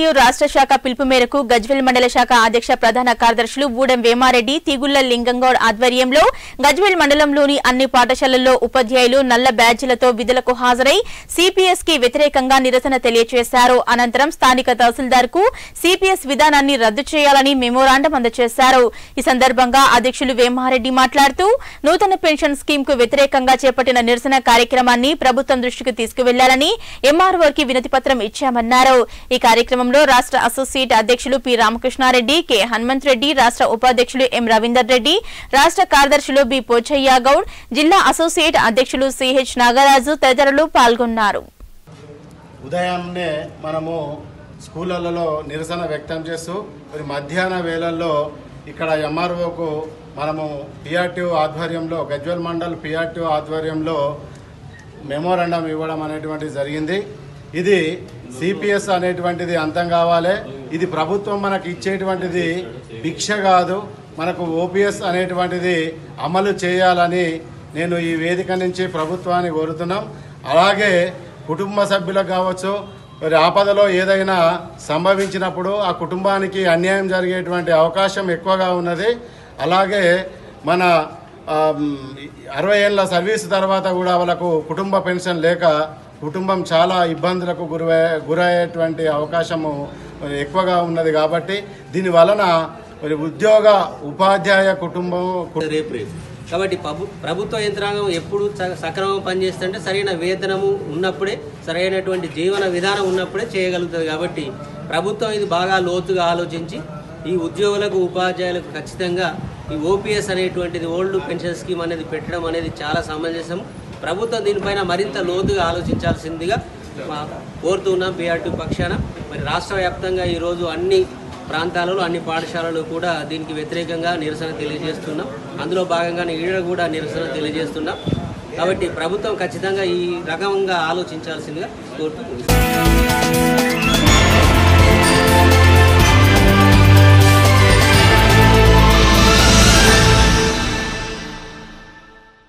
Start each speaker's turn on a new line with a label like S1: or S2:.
S1: రాష్ట్ర శాఖ పిలుపు మేరకు గజ్వెల్ మండల శాఖ అధ్యక్ష ప్రధాన కార్యదర్శులు ఊడెం వేమారెడ్డి తీగుళ్ల లింగంగౌడ్ ఆధ్వర్యంలో గజ్వెల్ మండలంలోని అన్ని పాఠశాలల్లో ఉపాధ్యాయులు నల్ల బ్యాడ్జీలతో విధులకు హాజరై సిపిఎస్ కి వ్యతిరేకంగా నిరసన తెలియజేశారు అనంతరం స్థానిక తహసీల్దార్ కు సిపిఎస్ విధానాన్ని రద్దు చేయాలని మెమోరాండం అందజేశారు ఈ సందర్భంగా అధ్యక్షులు వేమారెడ్డి మాట్లాడుతూ నూతన పెన్షన్ స్కీమ్ కు వ్యతిరేకంగా చేపట్టిన నిరసన కార్యక్రమాన్ని ప్రభుత్వం దృష్టికి తీసుకువెళ్లాలని ఎంఆర్ఓకి వినతి పత్రం ఇచ్చామన్నారు ఈ కార్యక్రమంలో రాష్ట్ర అసోసియేట్ అధ్యక్షులు పి రామకృష్ణారెడ్డి కె హనుమంత్ రెడ్డి రాష్ట్ర ఉపాధ్యక్షులు ఎం రవీందర్ రెడ్డి రాష్ట్ర కార్యదర్శులు బి పోచయ్య గౌడ్ జిల్లా అసోసియేట్ అధ్యక్షులు సిహెచ్ నాగరాజు తదితరులు పాల్గొన్నారు
S2: ఉదయాన్నే మనము స్కూళ్ళలో నిరసన వ్యక్తం చేస్తూ మరి మధ్యాహ్న వేళల్లో ఇక్కడ ఎంఆర్ఓకు మనము పిఆర్టీ ఆధ్వర్యంలో గజ్వల్ మండల్ పిఆర్టీ ఆధ్వర్యంలో మెమోరాండం ఇవ్వడం అనేటువంటిది జరిగింది ఇది సిపిఎస్ అనేటువంటిది అంతం కావాలి ఇది ప్రభుత్వం మనకు ఇచ్చేటువంటిది భిక్ష కాదు మనకు ఓపీఎస్ అనేటువంటిది అమలు చేయాలని నేను ఈ వేదిక నుంచి ప్రభుత్వాన్ని కోరుతున్నాం అలాగే కుటుంబ సభ్యులకు కావచ్చు మరి ఆపదలో ఏదైనా సంభవించినప్పుడు ఆ కుటుంబానికి అన్యాయం జరిగేటువంటి అవకాశం ఎక్కువగా ఉన్నది అలాగే మన ఆ, మ్, అరవై ఏళ్ళ సర్వీస్ తర్వాత కూడా వాళ్ళకు కుటుంబ పెన్షన్ లేక కుటుంబం చాలా ఇబ్బందులకు గురయ్యే గురయ్యేటువంటి అవకాశము మరి ఎక్కువగా ఉన్నది కాబట్టి దీని వలన మరి ఉద్యోగ ఉపాధ్యాయ కుటుంబం కు-
S3: రేపు రేపు కాబట్టి ప్రభు ప్రభుత్వ యంత్రాంగం ఎప్పుడు స- సక్రమంగా పనిచేస్తుంటే సరైన వేతనము ఉన్నప్పుడే సరైనటువంటి జీవన విధానం ఉన్నప్పుడే చేయగలుగుతుంది కాబట్టి ప్రభుత్వం ఇది బాగా లోతుగా ఆలోచించి ఈ ఉద్యోగులకు ఉపాధ్యాయులకు ఖచ్చితంగా ఈ ఓపీఎస్ అనేటువంటిది ఓల్డ్ పెన్షన్ స్కీమ్ అనేది పెట్టడం అనేది చాలా సమంజసం ప్రభుత్వం దీనిపైన మరింత లోతుగా ఆలోచించాల్సిందిగా మా- కోరుతున్నాం బీఆర్టీ పక్షాన మరి రాష్ట్ర వ్యాప్తంగా ఈరోజు అన్ని ప్రాంతాలలో అన్ని పాఠశాలలు కూడా దీనికి వ్యతిరేకంగా నిరసన తెలియజేస్తున్నాం అందులో భాగంగానే ఈడ కూడా నిరసన తెలియజేస్తున్నాం కాబట్టి ప్రభుత్వం ఖచ్చితంగా ఈ రకంగా ఆలోచించాల్సిందిగా కోరుతూ